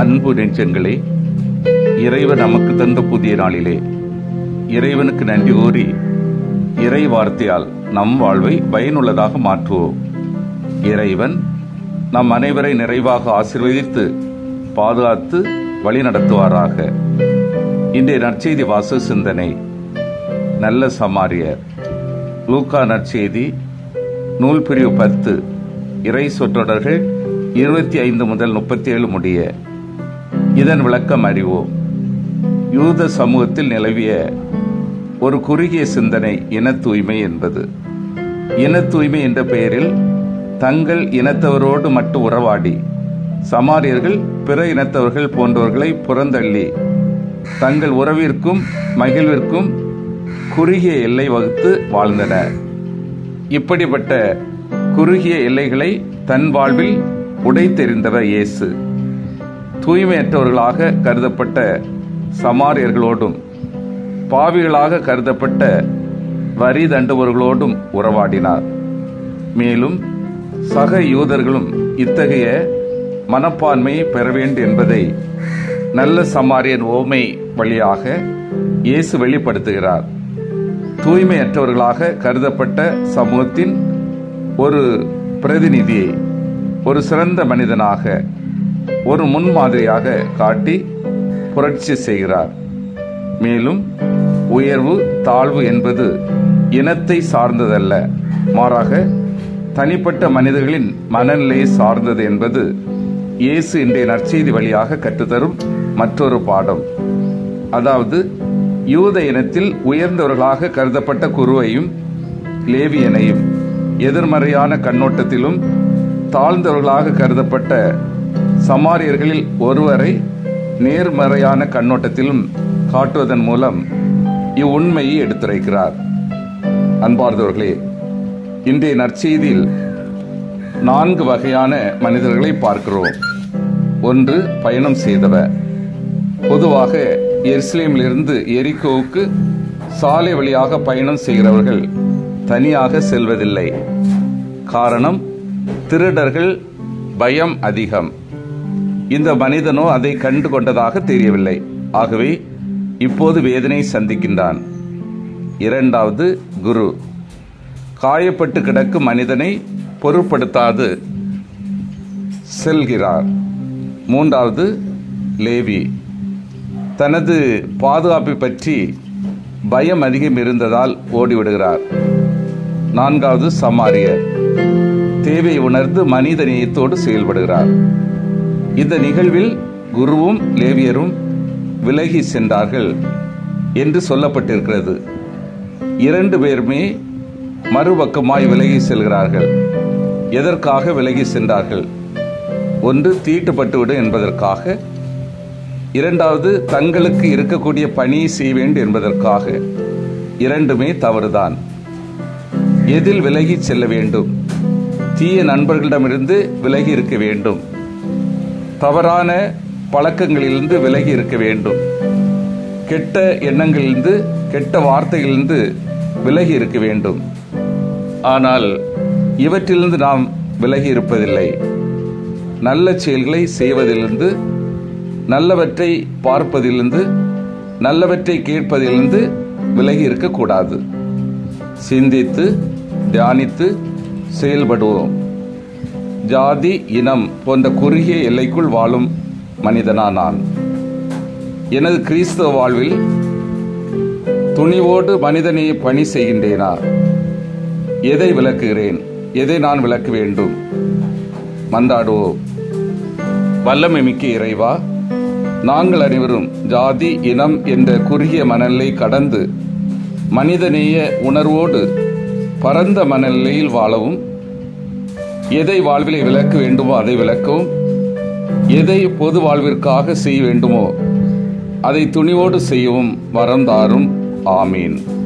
அன்பு நெஞ்சங்களே இறைவன் நமக்கு தந்த புதிய நாளிலே இறைவனுக்கு நன்றி கூறி இறை வார்த்தையால் நம் வாழ்வை பயனுள்ளதாக மாற்றுவோம் இறைவன் நம் அனைவரை நிறைவாக ஆசீர்வதித்து பாதுகாத்து வழி நடத்துவாராக இன்றைய நற்செய்தி வாச சிந்தனை நல்ல சமாரியர் லூக்கா நற்செய்தி நூல் பிரிவு பத்து இறை சொற்றொடர்கள் இருபத்தி ஐந்து முதல் முப்பத்தி ஏழு முடிய இதன் விளக்கம் அறிவோம் யூத சமூகத்தில் நிலவிய ஒரு குறுகிய சிந்தனை இன தூய்மை என்பது இன தூய்மை என்ற பெயரில் தங்கள் இனத்தவரோடு மட்டும் உறவாடி சமாரியர்கள் பிற இனத்தவர்கள் போன்றவர்களை புறந்தள்ளி தங்கள் உறவிற்கும் மகிழ்விற்கும் குறுகிய எல்லை வகுத்து வாழ்ந்தனர் இப்படிப்பட்ட குறுகிய எல்லைகளை தன் வாழ்வில் உடைத்தெறிந்தவர் இயேசு தூய்மையற்றவர்களாக கருதப்பட்ட சமாரியர்களோடும் பாவிகளாக கருதப்பட்ட வரி தண்டுபவர்களோடும் உறவாடினார் மேலும் சக யூதர்களும் இத்தகைய மனப்பான்மையை பெற வேண்டும் என்பதை நல்ல சமாரியன் ஓமை வழியாக இயேசு வெளிப்படுத்துகிறார் தூய்மையற்றவர்களாக கருதப்பட்ட சமூகத்தின் ஒரு பிரதிநிதியை ஒரு சிறந்த மனிதனாக ஒரு முன்மாதிரியாக காட்டி புரட்சி செய்கிறார் மேலும் உயர்வு தாழ்வு என்பது இனத்தை சார்ந்ததல்ல மாறாக தனிப்பட்ட மனிதர்களின் மனநிலையை சார்ந்தது என்பது இயேசு இன்றைய நற்செய்தி வழியாக கற்றுத்தரும் மற்றொரு பாடம் அதாவது யூத இனத்தில் உயர்ந்தவர்களாக கருதப்பட்ட குருவையும் லேவியனையும் எதிர்மறையான கண்ணோட்டத்திலும் தாழ்ந்தவர்களாக கருதப்பட்ட சமாரியர்களில் ஒருவரை நேர்மறையான கண்ணோட்டத்திலும் காட்டுவதன் மூலம் இவ்வுண்மையை எடுத்துரைக்கிறார் அன்பார்ந்தவர்களே இன்றைய நற்செய்தியில் நான்கு வகையான மனிதர்களை பார்க்கிறோம் ஒன்று பயணம் செய்தவர் பொதுவாக எருசலேமிலிருந்து எரிகோவுக்கு சாலை வழியாக பயணம் செய்கிறவர்கள் தனியாக செல்வதில்லை காரணம் திருடர்கள் பயம் அதிகம் இந்த மனிதனோ அதை கண்டு கொண்டதாக தெரியவில்லை ஆகவே இப்போது வேதனை சந்திக்கின்றான் இரண்டாவது குரு காயப்பட்டு கிடக்கும் மனிதனை பொருட்படுத்தாது செல்கிறார் மூன்றாவது லேவி தனது பாதுகாப்பை பற்றி பயம் அதிகம் இருந்ததால் ஓடிவிடுகிறார் நான்காவது சமாரியர் தேவை உணர்ந்து மனித நேயத்தோடு செயல்படுகிறார் இந்த நிகழ்வில் குருவும் லேவியரும் விலகி சென்றார்கள் என்று சொல்லப்பட்டிருக்கிறது இரண்டு பேருமே மறுபக்கமாய் விலகி செல்கிறார்கள் எதற்காக விலகி சென்றார்கள் ஒன்று தீட்டுப்பட்டுவிடும் என்பதற்காக இரண்டாவது தங்களுக்கு இருக்கக்கூடிய பணியை செய்ய வேண்டும் என்பதற்காக இரண்டுமே தவறுதான் எதில் விலகி செல்ல வேண்டும் தீய நண்பர்களிடமிருந்து விலகி இருக்க வேண்டும் தவறான பழக்கங்களிலிருந்து விலகி இருக்க வேண்டும் கெட்ட எண்ணங்களிலிருந்து கெட்ட வார்த்தைகளிலிருந்து விலகி இருக்க வேண்டும் ஆனால் இவற்றிலிருந்து நாம் விலகி இருப்பதில்லை நல்ல செயல்களை செய்வதிலிருந்து நல்லவற்றை பார்ப்பதிலிருந்து நல்லவற்றை கேட்பதிலிருந்து விலகி இருக்கக்கூடாது சிந்தித்து தியானித்து செயல்படுவோம் ஜாதி இனம் போன்ற குறுகிய எல்லைக்குள் வாழும் மனிதனா நான் எனது கிறிஸ்தவ வாழ்வில் துணிவோடு மனிதனை பணி செய்கின்றேனா எதை விளக்குகிறேன் எதை நான் விளக்க வேண்டும் மந்தாடுவோம் வல்லமை மிக்க இறைவா நாங்கள் அனைவரும் ஜாதி இனம் என்ற குறுகிய மனநிலை கடந்து மனிதநேய உணர்வோடு பரந்த மனநிலையில் வாழவும் எதை வாழ்விலை விளக்க வேண்டுமோ அதை விளக்கவும் எதை பொது வாழ்விற்காக செய்ய வேண்டுமோ அதை துணிவோடு செய்யவும் வரம் தாரும் ஆமீன்